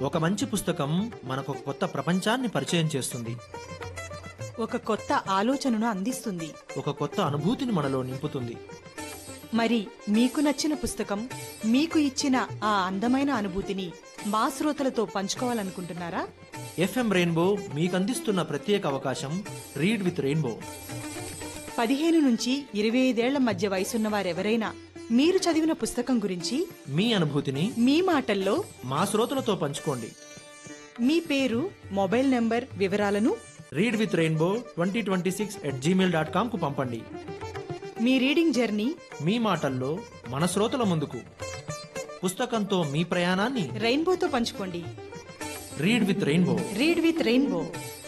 ఒక మంచి పుస్తకం మనకు ఒక కొత్త ప్రపంచాన్ని పరిచయం చేస్తుంది ఒక కొత్త ఆలోచనను అందిస్తుంది ఒక కొత్త అనుభూతిని మనలో నింపుతుంది మరి మీకు నచ్చిన పుస్తకం మీకు ఇచ్చిన ఆ అందమైన అనుభూతిని మా శ్రోతలతో పంచుకోవాలనుకుంటున్నారా ఎఫ్ఎం రెయిన్బో మీకు అందిస్తున్న ప్రత్యేక అవకాశం రీడ్ విత్ రెయిన్బో పదిహేను నుంచి ఇరవై ఐదేళ్ల మధ్య వయసున్న వారెవరైనా మీరు చదివిన పుస్తకం గురించి మీ అనుభూతిని మీ మాటల్లో మా శ్రోతలతో పంచుకోండి మీ పేరు మొబైల్ నంబర్ వివరాలను read with rainbow twenty twenty six at Gmail dot కామ్కు పంపండి మీ రీడింగ్ జర్నీ మీ మాటల్లో మన శ్రోతల ముందుకు పుస్తకంతో మీ ప్రయాణాన్ని రెయిన్బోతో పంచుకోండి read with rainbow read with rainbow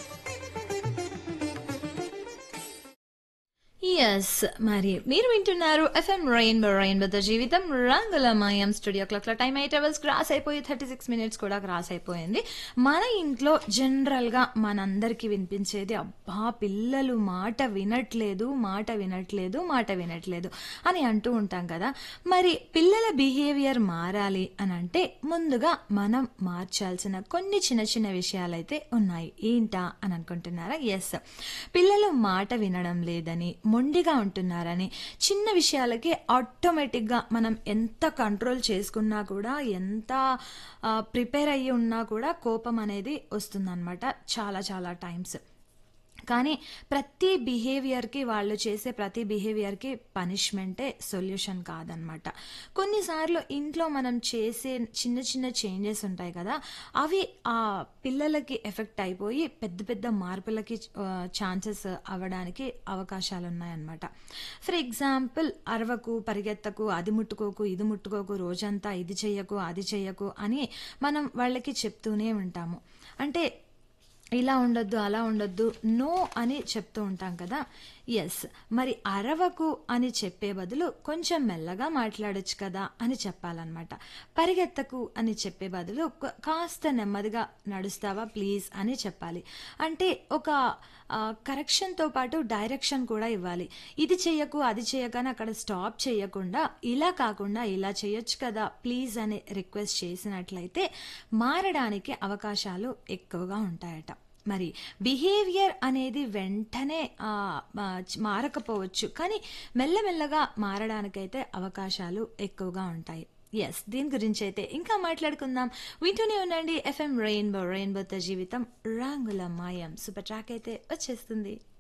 yes మరి మీరు వింటున్నారు ఎఫ్ఎం రెయిన్బో రెయిన్బోతో జీవితం రంగులమయం స్టూడియో క్లాక్ లో టైం ఎయిట్ అవర్స్ క్రాస్ అయిపోయి థర్టీ సిక్స్ మినిట్స్ కూడా క్రాస్ అయిపోయింది మన ఇంట్లో జనరల్ గా మనందరికి వినిపించేది అబ్బా పిల్లలు మాట వినట్లేదు మాట వినట్లేదు మాట వినట్లేదు అని అంటూ ఉంటాం కదా మరి పిల్లల బిహేవియర్ మారాలి అని అంటే ముందుగా మనం మార్చాల్సిన కొన్ని చిన్న చిన్న విషయాలైతే ఉన్నాయి ఏంటా అని అనుకుంటున్నారా ఎస్ పిల్లలు మాట వినడం లేదని మొండిగా ఉంటున్నారని చిన్న విషయాలకి ఆటోమేటిక్గా మనం ఎంత కంట్రోల్ చేసుకున్నా కూడా ఎంత ప్రిపేర్ అయ్యి ఉన్నా కూడా కోపం అనేది వస్తుందన్నమాట చాలా చాలా టైమ్స్ కానీ ప్రతి బిహేవియర్కి వాళ్ళు చేసే ప్రతి బిహేవియర్కి పనిష్మెంటే సొల్యూషన్ కాదనమాట కొన్నిసార్లు ఇంట్లో మనం చేసే చిన్న చిన్న చేంజెస్ ఉంటాయి కదా అవి ఆ పిల్లలకి ఎఫెక్ట్ అయిపోయి పెద్ద పెద్ద మార్పులకి ఛాన్సెస్ అవ్వడానికి అవకాశాలు ఉన్నాయన్నమాట ఫర్ ఎగ్జాంపుల్ అరవకు పరిగెత్తకు అది ముట్టుకోకు ఇది ముట్టుకోకు రోజంతా ఇది చెయ్యకు అది చెయ్యకు అని మనం వాళ్ళకి చెప్తూనే ఉంటాము అంటే ఇలా ఉండొద్దు అలా ఉండొద్దు నో అని చెప్తూ ఉంటాం కదా ఎస్ మరి అరవకు అని చెప్పే బదులు కొంచెం మెల్లగా మాట్లాడొచ్చు కదా అని చెప్పాలన్నమాట పరిగెత్తకు అని చెప్పే బదులు క- కాస్త నెమ్మదిగా నడుస్తావా ప్లీజ్ అని చెప్పాలి అంటే ఒక కరెక్షన్తో పాటు డైరెక్షన్ కూడా ఇవ్వాలి ఇది చెయ్యకు అది చేయకని అక్కడ స్టాప్ చేయకుండా ఇలా కాకుండా ఇలా చేయొచ్చు కదా ప్లీజ్ అని రిక్వెస్ట్ చేసినట్లయితే మారడానికి అవకాశాలు ఎక్కువగా ఉంటాయట మరి బిహేవియర్ అనేది వెంటనే ఆ, ఆ, చ- మారకపోవచ్చు కానీ మెల్లమెల్లగా మారడానికైతే అవకాశాలు ఎక్కువగా ఉంటాయి ఎస్ దీని గురించి అయితే ఇంకా మాట్లాడుకుందాం వింటూనే ఉండండి ఎఫ్ఎం రెయిన్బో రెయిన్బోతో జీవితం రంగుల మాయం సూపర్ ట్రాక్ అయితే వచ్చేస్తుంది